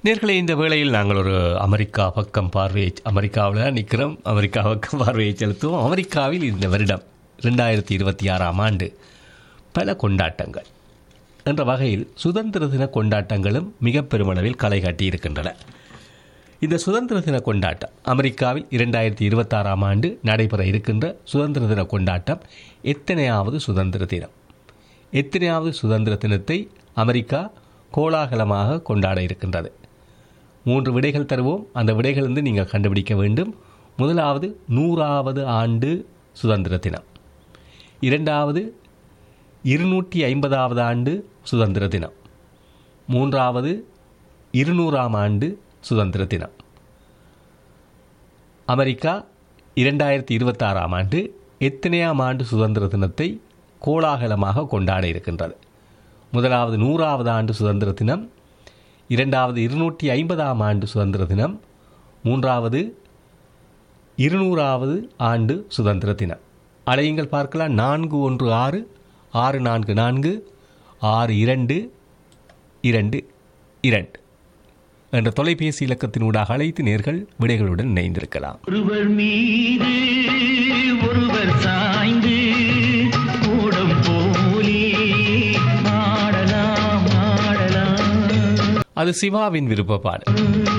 நேர்களே இந்த வேளையில் நாங்கள் ஒரு அமெரிக்கா பக்கம் பார்வையை அமெரிக்காவில் தான் நிற்கிறோம் அமெரிக்கா பக்கம் பார்வையை செலுத்துவோம் அமெரிக்காவில் இந்த வருடம் ரெண்டாயிரத்தி இருபத்தி ஆறாம் ஆண்டு பல கொண்டாட்டங்கள் என்ற வகையில் சுதந்திர தின கொண்டாட்டங்களும் மிக பெருமளவில் களை காட்டியிருக்கின்றன இந்த சுதந்திர தின கொண்டாட்டம் அமெரிக்காவில் இரண்டாயிரத்தி இருபத்தாறாம் ஆண்டு நடைபெற இருக்கின்ற சுதந்திர தின கொண்டாட்டம் எத்தனையாவது சுதந்திர தினம் எத்தனையாவது சுதந்திர தினத்தை அமெரிக்கா கோலாகலமாக கொண்டாட இருக்கின்றது மூன்று விடைகள் தருவோம் அந்த விடைகளிலிருந்து நீங்கள் கண்டுபிடிக்க வேண்டும் முதலாவது நூறாவது ஆண்டு சுதந்திர தினம் இரண்டாவது இருநூற்றி ஐம்பதாவது ஆண்டு சுதந்திர தினம் மூன்றாவது இருநூறாம் ஆண்டு சுதந்திர தினம் அமெரிக்கா இரண்டாயிரத்தி இருபத்தாறாம் ஆண்டு எத்தனையாம் ஆண்டு சுதந்திர தினத்தை கோலாகலமாக கொண்டாட இருக்கின்றது முதலாவது நூறாவது ஆண்டு சுதந்திர தினம் இரண்டாவது இருநூற்றி ஐம்பதாம் ஆண்டு சுதந்திர தினம் மூன்றாவது இருநூறாவது ஆண்டு சுதந்திர தினம் அலையுங்கள் பார்க்கலாம் நான்கு ஒன்று ஆறு ஆறு நான்கு நான்கு ஆறு இரண்டு இரண்டு இரண்டு என்ற தொலைபேசி இலக்கத்தினூடாக அழைத்து நேர்கள் விடைகளுடன் இணைந்திருக்கலாம் ஒருவர் மீது ஒருவர் சாய்ந்து கூடம் போலே ஆடலாம் ஆடலாம் அது சிவாவின் விருப்ப பாடல்